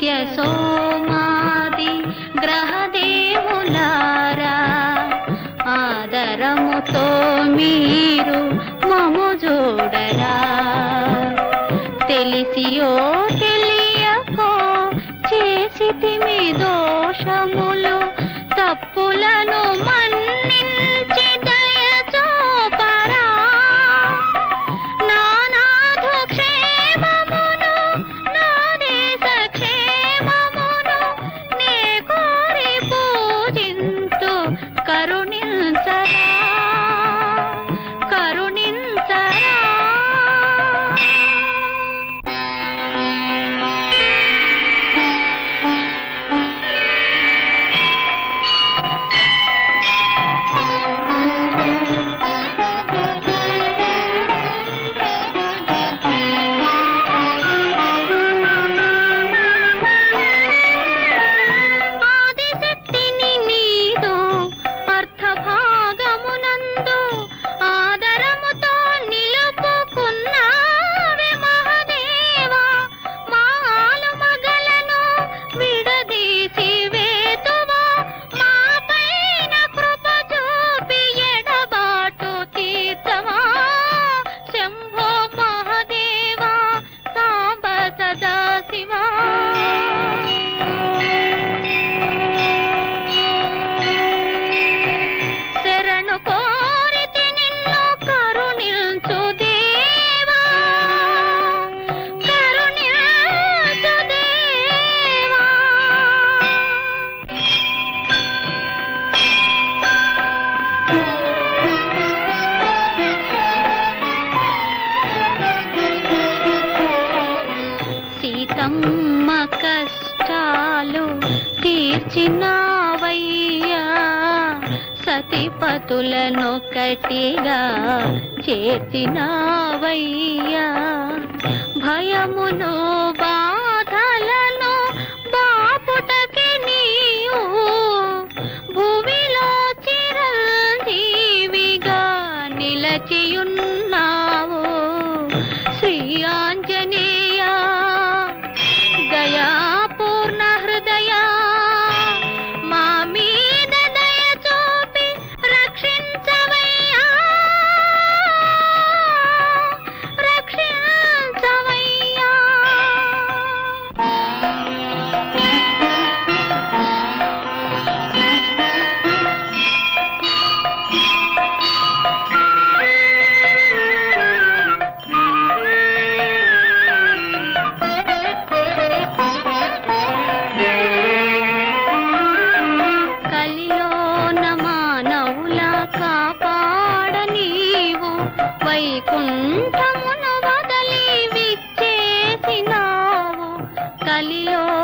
సత్య సోమాది గ్రహదేవులారా ఆదరముతో మీరు మము చూడరా తెలిసియో తెలియకో చేసితిమి దోషములు తప్పులను మన్నించి దయచూపరా నానాథు క్షేమమును నా దేశ క్షేమమును నే కోరి పూజింతు కరుణించరా కరుణించరా ఆదిశక్తిని నీదు అర్థభాగమునందు ఆదరముతో నిలుపుకున్నావే మహదేవా మాలు మగలను విడదీసి వేతువా మా పైన కృప చూపి ఎడబాటు తీర్చవా శంభో మహదేవా సాంబ సదా శివా శరణు కోరితి నిన్ను కరుణించు దేవా కరుణించు దేవా సీతమ్మ కష్టాలు తీర్చినావయ్యా సతిపతులను కటిగా చేర్చినావయ్యా భయమును బాధలను బాపుటకి నీవు భూమిలో చిరంజీవిగా నిలచియున్నావు శ్రీ ఆంజనేయ దయాపూర్ణ హృదయ మా మీద దయ చూపి రక్షించవయ్యా రక్షించవయ్యా కలిలోన మానవుల కాపాడ నీవు వైకుంఠమును వదలి విచ్చేసినావు కలిలో